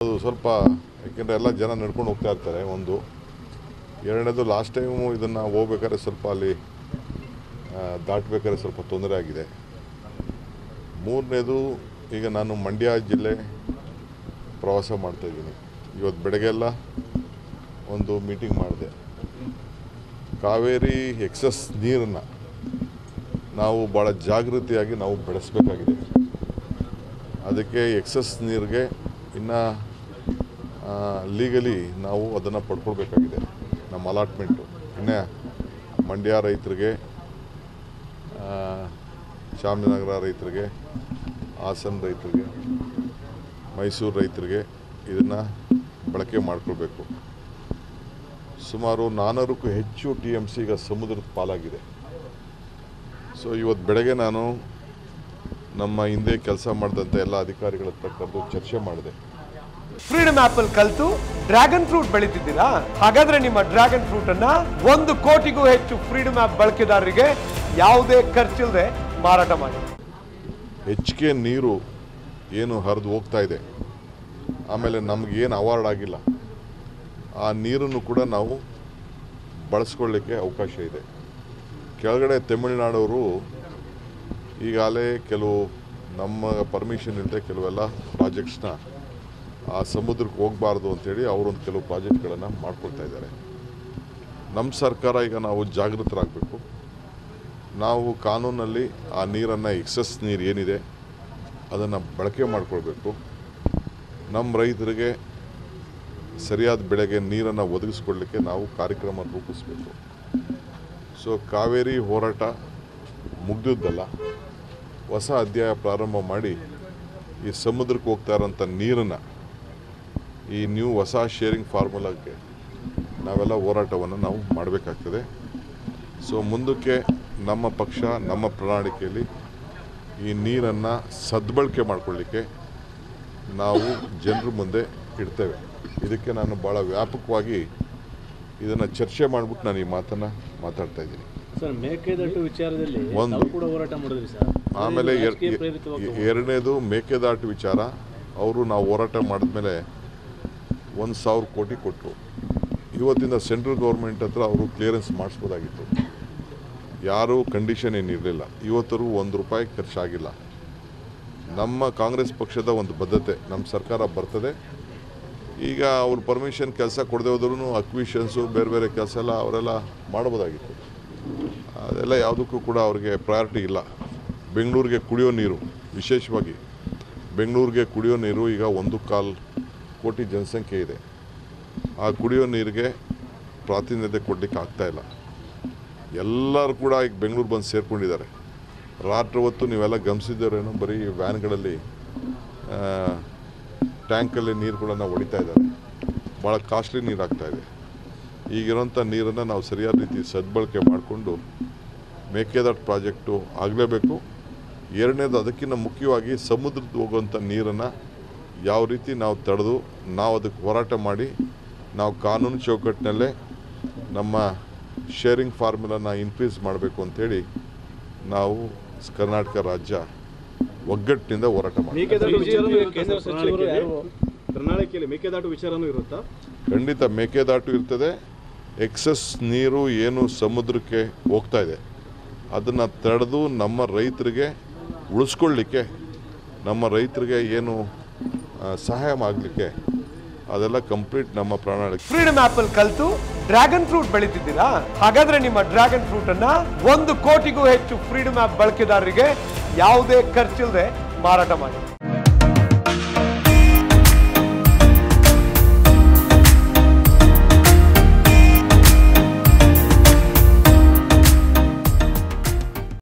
ಅದು ಸ್ವಲ್ಪ ಯಾಕೆಂದರೆ ಎಲ್ಲ ಜನ ನಡ್ಕೊಂಡು ಹೋಗ್ತಾ ಇರ್ತಾರೆ ಒಂದು ಎರಡನೇದು ಲಾಸ್ಟ್ ಟೈಮು ಇದನ್ನು ಹೋಗ್ಬೇಕಾದ್ರೆ ಸ್ವಲ್ಪ ಅಲ್ಲಿ ಆ, ದಾಟಬೇಕಾದ್ರೆ ಸ್ವಲ್ಪ ತೊಂದರೆ ಆಗಿದೆ ಮೂರನೇದು ಈಗ ನಾನು ಮಂಡ್ಯ ಜಿಲ್ಲೆ ಪ್ರವಾಸ ಮಾಡ್ತಾಯಿದ್ದೀನಿ ಇವತ್ತು ಬೆಳಗ್ಗೆಲ್ಲ ಒಂದು ಮೀಟಿಂಗ್ ಮಾಡಿದೆ ಕಾವೇರಿ ಎಕ್ಸಸ್ ನೀರನ್ನು ನಾವು ಭಾಳ ಜಾಗೃತಿಯಾಗಿ ನಾವು ಬೆಳೆಸಬೇಕಾಗಿದೆ ಅದಕ್ಕೆ ಎಕ್ಸಸ್ ನೀರಿಗೆ ಇನ್ನು ಲೀಗಲಿ ನಾವು ಅದನ್ನು ಪಡ್ಕೊಳ್ಬೇಕಾಗಿದೆ ನಮ್ಮ ಅಲಾಟ್ಮೆಂಟು ಇನ್ನು ಮಂಡ್ಯ ರೈತರಿಗೆ ಆ, ಚಾಮರಾಜನಗರ ರೈತರಿಗೆ ಹಾಸನ ರೈತರಿಗೆ ಮೈಸೂರು ರೈತರಿಗೆ ಇದನ್ನು ಬಳಕೆ ಮಾಡ್ಕೊಳ್ಬೇಕು ಸುಮಾರು ನಾನ್ನೂರಕ್ಕೂ ಹೆಚ್ಚು ಟಿ ಎಮ್ ಸಿ ಈಗ ಸಮುದ್ರದ ಪಾಲಾಗಿದೆ ಸೊ ಇವತ್ತು ಬೆಳಗ್ಗೆ ನಾನು ನಮ್ಮ ಹಿಂದೆ ಕೆಲಸ ಮಾಡಿದಂಥ ಎಲ್ಲ ಅಧಿಕಾರಿಗಳ ಹತ್ರ ಕರೆದು ಚರ್ಚೆ ಮಾಡಿದೆ ಫ್ರೀಡಮ್ ಆಪಲ್ ಕಲ್ತು ಡ್ರ್ಯಾಗನ್ ಫ್ರೂಟ್ ಬೆಳೀತಿದ್ದೀರಾ ಹಾಗಾದ್ರೆ ನಿಮ್ಮ ಡ್ರ್ಯಾಗನ್ ಫ್ರೂಟ್ ಅನ್ನ ಒಂದು ಕೋಟಿಗೂ ಹೆಚ್ಚು ಫ್ರೀಡಮ್ ಆಪ್ ಬಳಕೆದಾರರಿಗೆ ಯಾವುದೇ ಖರ್ಚಿಲ್ಲದೆ ಮಾರಾಟ ಮಾಡಿ ಹೆಚ್ಚಿಗೆ ನೀರು ಏನು ಹರಿದು ಹೋಗ್ತಾ ಇದೆ ಆಮೇಲೆ ನಮಗೇನು ಅವಾರ್ಡ್ ಆಗಿಲ್ಲ ಆ ನೀರನ್ನು ಕೂಡ ನಾವು ಬಳಸ್ಕೊಳ್ಳಿಕ್ಕೆ ಅವಕಾಶ ಇದೆ ಕೆಳಗಡೆ ತಮಿಳುನಾಡವರು ಈಗಾಗಲೇ ಕೆಲವು ನಮ್ಮ ಪರ್ಮಿಷನ್ ಇಲ್ಲದೆ ಕೆಲವೆಲ್ಲ ಪ್ರಾಜೆಕ್ಟ್ಸ್ನ ಆ ಸಮುದ್ರಕ್ಕೆ ಹೋಗಬಾರ್ದು ಅಂತೇಳಿ ಅವರೊಂದು ಕೆಲವು ಪ್ರಾಜೆಕ್ಟ್ಗಳನ್ನು ಮಾಡ್ಕೊಳ್ತಾ ಇದ್ದಾರೆ ನಮ್ಮ ಸರ್ಕಾರ ಈಗ ನಾವು ಜಾಗೃತರಾಗಬೇಕು ನಾವು ಕಾನೂನಲ್ಲಿ ಆ ನೀರನ್ನು ಎಕ್ಸಸ್ ನೀರು ಏನಿದೆ ಅದನ್ನು ಬಳಕೆ ಮಾಡಿಕೊಳ್ಬೇಕು ನಮ್ಮ ರೈತರಿಗೆ ಸರಿಯಾದ ಬೆಳೆಗೆ ನೀರನ್ನು ಒದಗಿಸ್ಕೊಡ್ಲಿಕ್ಕೆ ನಾವು ಕಾರ್ಯಕ್ರಮ ರೂಪಿಸಬೇಕು ಸೊ ಕಾವೇರಿ ಹೋರಾಟ ಮುಗ್ದಿದ್ದಲ್ಲ ಹೊಸ ಅಧ್ಯಾಯ ಪ್ರಾರಂಭ ಮಾಡಿ ಈ ಸಮುದ್ರಕ್ಕೆ ಹೋಗ್ತಾ ಇರೋಂಥ ನೀರನ್ನು ಈ ನ್ಯೂ ಹೊಸ ಶೇರಿಂಗ್ ಫಾರ್ಮುಲಾಕ್ಕೆ ನಾವೆಲ್ಲ ಹೋರಾಟವನ್ನು ನಾವು ಮಾಡಬೇಕಾಗ್ತದೆ ಸೊ ಮುಂದಕ್ಕೆ ನಮ್ಮ ಪಕ್ಷ ನಮ್ಮ ಪ್ರಣಾಳಿಕೆಯಲ್ಲಿ ಈ ನೀರನ್ನು ಸದ್ಬಳಕೆ ಮಾಡಿಕೊಳ್ಳಿಕ್ಕೆ ನಾವು ಜನರ ಮುಂದೆ ಇಡ್ತೇವೆ ಇದಕ್ಕೆ ನಾನು ಭಾಳ ವ್ಯಾಪಕವಾಗಿ ಇದನ್ನು ಚರ್ಚೆ ಮಾಡಿಬಿಟ್ಟು ನಾನು ಈ ಮಾತನ್ನು ಮಾತಾಡ್ತಾ ಇದ್ದೀನಿ ಸರ್ ಮೇಕೆದಾಟು ವಿಚಾರದಲ್ಲಿ ಒಂದು- ತಾವು ಕೂಡ ಹೋರಾಟ ಮಾಡಿದ್ರಿ ಸರ್ ಆಮೇಲೆ ಎರ್- ರಾಜಕೀಯ ಪ್ರೇರಿತವಾಗಿ ಎ- ಎರಡನೇದು ಮೇಕೆದಾಟು ವಿಚಾರ ಅವರು ನಾವು ಹೋರಾಟ ಮಾಡಿದ್ಮೇಲೆ ಒಂದು ಸಾವಿರ ಕೋಟಿ ಕೊಟ್ಟರು ಇವತ್ತಿನ ಸೆಂಟ್ರಲ್ ಗೌರ್ಮೆಂಟ್ ಹತ್ರ ಅವರು ಕ್ಲಿಯರೆನ್ಸ್ ಮಾಡಿಸ್ಬೋದಾಗಿತ್ತು ಯಾರೂ ಕಂಡೀಷನ್ ಏನಿರಲಿಲ್ಲ ಇವತ್ತರೂ ಒಂದು ರೂಪಾಯಿ ಖರ್ಚಾಗಿಲ್ಲ ನಮ್ಮ ಕಾಂಗ್ರೆಸ್ ಪಕ್ಷದ ಒಂದು ಬದ್ಧತೆ ನಮ್ಮ ಸರ್ಕಾರ ಬರ್ತದೆ ಈಗ ಅವ್ರು ಪರ್ಮಿಷನ್ ಕೆಲಸ ಕೊಡದೆ ಹೋದ್ರೂ ಅಕ್ವಿಷನ್ಸು ಬೇರೆ ಬೇರೆ ಕೆಲಸ ಎಲ್ಲ ಅವರೆಲ್ಲ ಮಾಡ್ಬೋದಾಗಿತ್ತು ಅದೆಲ್ಲ ಯಾವುದಕ್ಕೂ ಕೂಡ ಅವ್ರಿಗೆ ಪ್ರಯಾರಿಟಿ ಇಲ್ಲ ಬೆಂಗಳೂರಿಗೆ ಕುಡಿಯೋ ನೀರು ವಿಶೇಷವಾಗಿ ಬೆಂಗಳೂರಿಗೆ ಕುಡಿಯೋ ನೀರು ಈಗ ಒಂದು ಕಾಲು ಕೋಟಿ ಜನಸಂಖ್ಯೆ ಇದೆ ಆ ಕುಡಿಯೋ ನೀರಿಗೆ ಪ್ರಾತಿನಿಧ್ಯ ಕೊಡಲಿಕ್ಕೆ ಆಗ್ತಾ ಇಲ್ಲ ಎಲ್ಲರೂ ಕೂಡ ಈಗ ಬೆಂಗಳೂರು ಬಂದು ಸೇರ್ಕೊಂಡಿದ್ದಾರೆ ರಾತ್ರಿ ಹೊತ್ತು ನೀವೆಲ್ಲ ಗಮನಿಸಿದ್ದರೇನೋ ಬರೀ ವ್ಯಾನ್ಗಳಲ್ಲಿ ಆ, ಟ್ಯಾಂಕಲ್ಲಿ ನೀರುಗಳನ್ನು ಹೊಡಿತಾ ಇದ್ದಾರೆ ಭಾಳ ಕಾಸ್ಟ್ಲಿ ನೀರು ಆಗ್ತಾ ಇದೆ ಈಗಿರೋಂಥ ನೀರನ್ನು ನಾವು ಸರಿಯಾದ ರೀತಿ ಸದ್ಬಳಕೆ ಮಾಡಿಕೊಂಡು ಮೇಕೆದಾಟು ಪ್ರಾಜೆಕ್ಟು ಆಗಲೇಬೇಕು ಎರಡನೇದು ಅದಕ್ಕಿಂತ ಮುಖ್ಯವಾಗಿ ಸಮುದ್ರದ್ದು ಹೋಗುವಂಥ ನೀರನ್ನು ಯಾವ ರೀತಿ ನಾವು ತಡೆದು ನಾವು ಅದಕ್ಕೆ ಹೋರಾಟ ಮಾಡಿ ನಾವು ಕಾನೂನು ಚೌಕಟ್ಟಿನಲ್ಲೇ ನಮ್ಮ ಶೇರಿಂಗ್ ಫಾರ್ಮುಲಾನ ಇನ್ಕ್ರೀಸ್ ಮಾಡಬೇಕು ಅಂತೇಳಿ ನಾವು ಕರ್ನಾಟಕ ರಾಜ್ಯ ಒಗ್ಗಟ್ಟಿನಿಂದ ಹೋರಾಟ ಮಾಡಿ ಮೇಕೆದಾಟು ವಿಚಾರನೂ ಬಿಜೆಪಿ ಇರುತ್ತಾ ಕೇಂದ್ರ ಸರ್ ಸಚಿವರು ಪ್ರಣಾಳಿಕೆಯಲ್ಲಿ? ಯಾರು ಪ್ರಣಾಳಿಕೆಯಲ್ಲಿ ಮೇಕೆದಾಟು ವಿಚಾರನೂ ಇರುತ್ತಾ ಖಂಡಿತ ಮೇಕೆದಾಟು ಇರ್ತದೆ ಎಕ್ಸಸ್ ನೀರು ಏನು ಸಮುದ್ರಕ್ಕೆ ಹೋಗ್ತಾ ಇದೆ ಅದನ್ನು ತಡೆದು ನಮ್ಮ ರೈತರಿಗೆ ಉಳಿಸ್ಕೊಳ್ಳಿಕ್ಕೆ ನಮ್ಮ ರೈತರಿಗೆ ಏನು ಆ, ಸಹಾಯ ಮಾಡಲಿಕ್ಕೆ ಅದೆಲ್ಲ ಕಂಪ್ಲೀಟ್ ನಮ್ಮ ಪ್ರಣಾಳಿಕೆ ಫ್ರೀಡಮ್ ಆಪಲ್ ಕಲ್ತು ಡ್ರ್ಯಾಗನ್ ಫ್ರೂಟ್ ಬೆಳೀತಿದ್ದೀರಾ ಹಾಗಾದ್ರೆ ನಿಮ್ಮ ಡ್ರ್ಯಾಗನ್ ಫ್ರೂಟ್ ಅನ್ನ ಒಂದು ಕೋಟಿಗೂ ಹೆಚ್ಚು ಫ್ರೀಡಮ್ ಆಪ್ ಬಳಕೆದಾರರಿಗೆ ಯಾವುದೇ ಖರ್ಚಿಲ್ಲದೆ ಮಾರಾಟ ಮಾಡಿ